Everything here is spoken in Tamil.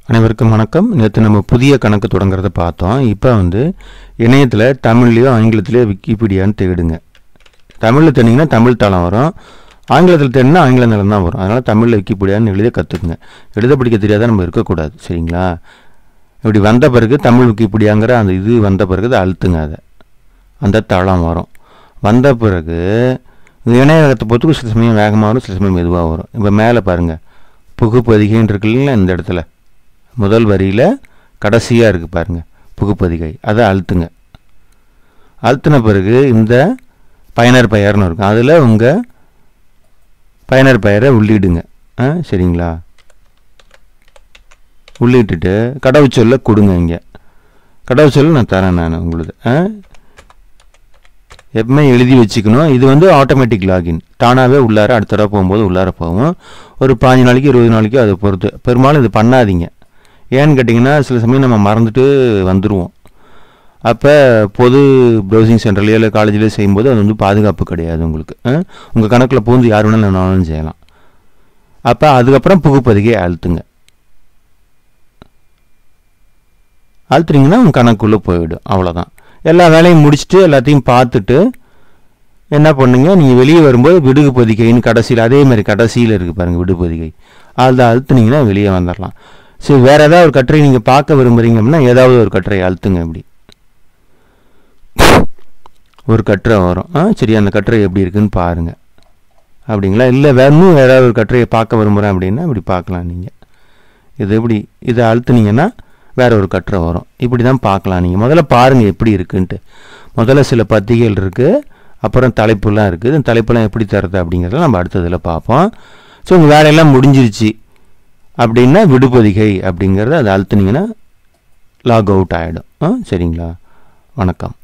அனைவருக்கும் வணக்கம் நேற்று நம்ம புதிய கணக்கு தொடங்குறத பார்த்தோம் இப்போ வந்து இணையத்தில் தமிழ்லையோ ஆங்கிலத்திலையோ விக்கிபீடியான்னு தேடுங்க தமிழில் தேடிங்கன்னா தமிழ் தளம் வரும் ஆங்கிலத்தில் தேடினா ஆங்கில நிலம் தான் வரும் அதனால் தமிழில் விக்கிபீடியான்னு எழுத கற்றுக்குங்க எழுத படிக்க தெரியாத நம்ம இருக்கக்கூடாது சரிங்களா இப்படி வந்த பிறகு தமிழ் விக்கிபீடியாங்கிற அந்த இது வந்த பிறகு அதை அழுத்துங்க அதை அந்த தளம் வரும் வந்த பிறகு இந்த இணையகத்தை பொறுத்துக்கு சில சமயம் வேகமாக வரும் சில சமயம் மெதுவாக வரும் இப்போ மேலே பாருங்கள் புகுப்பதிகைன்னு இருக்கு இல்லைங்களா இந்த இடத்துல முதல் வரியில் கடைசியாக இருக்குது பாருங்கள் புகுப்பதிகை அதை அழுத்துங்க அழுத்தின பிறகு இந்த பயனர் பெயர்னு இருக்கும் அதில் உங்கள் பயனர் பெயரை உள்ளிடுங்க ஆ சரிங்களா உள்ளிட்டுட்டு கடவுச்சொல்ல கொடுங்க இங்கே கடவுச்சொல்ல நான் தரேன் நான் உங்களுக்கு ஆ எப்பவுமே எழுதி வச்சுக்கணும் இது வந்து ஆட்டோமேட்டிக் லாகின் தானாகவே உள்ளார அடுத்த தடவை போகும்போது உள்ளார போகும் ஒரு பாஞ்சு நாளைக்கு இருபது நாளைக்கு அதை பொறுத்து பெரும்பாலும் இது பண்ணாதீங்க ஏன்னு கேட்டிங்கன்னா சில சமயம் நம்ம மறந்துட்டு வந்துடுவோம் அப்போ பொது ப்ரௌசிங் சென்டர்லையோ இல்லை காலேஜ்லேயோ செய்யும்போது அது வந்து பாதுகாப்பு கிடையாது உங்களுக்கு உங்கள் கணக்கில் பூந்து யார் வேணாலும் வேணாலும் செய்யலாம் அப்போ அதுக்கப்புறம் புகுப்பதிகை அழுத்துங்க அழுத்துறீங்கன்னா உங்கள் கணக்குள்ளே போயிடும் அவ்வளோதான் எல்லா வேலையும் முடிச்சுட்டு எல்லாத்தையும் பார்த்துட்டு என்ன பண்ணுங்க நீங்கள் வெளியே வரும்போது விடுகு பொதிகைன்னு கடைசியில் அதே மாதிரி கடைசியில் இருக்குது பாருங்கள் விடு பொதிகை அதில் அழுத்துனீங்கன்னா வெளியே வந்துடலாம் சரி வேறு ஏதாவது ஒரு கட்டுரை நீங்கள் பார்க்க விரும்புகிறீங்க அப்படின்னா ஏதாவது ஒரு கட்டுரை அழுத்துங்க இப்படி ஒரு கட்டுரை வரும் ஆ சரி அந்த கட்டுரை எப்படி இருக்குன்னு பாருங்கள் அப்படிங்களா இல்லை வேற இன்னும் வேற ஏதாவது ஒரு கட்டுரையை பார்க்க விரும்புகிறேன் அப்படின்னா இப்படி பார்க்கலாம் நீங்கள் இது எப்படி இதை அழுத்துனீங்கன்னா வேற ஒரு கட்டுரை வரும் இப்படி தான் பார்க்கலாம் நீங்கள் முதல்ல பாருங்கள் எப்படி இருக்குன்ட்டு முதல்ல சில பத்திகைகள் இருக்குது அப்புறம் தலைப்புலாம் இருக்குது இந்த தலைப்புலாம் எப்படி தருது அப்படிங்கிறத நம்ம அடுத்ததில் பார்ப்போம் ஸோ உங்கள் வேலையெல்லாம் முடிஞ்சிருச்சு அப்படின்னா விடுபதிகை அப்படிங்கிறத அதை அழுத்துனீங்கன்னா லாக் அவுட் ஆகிடும் ஆ சரிங்களா வணக்கம்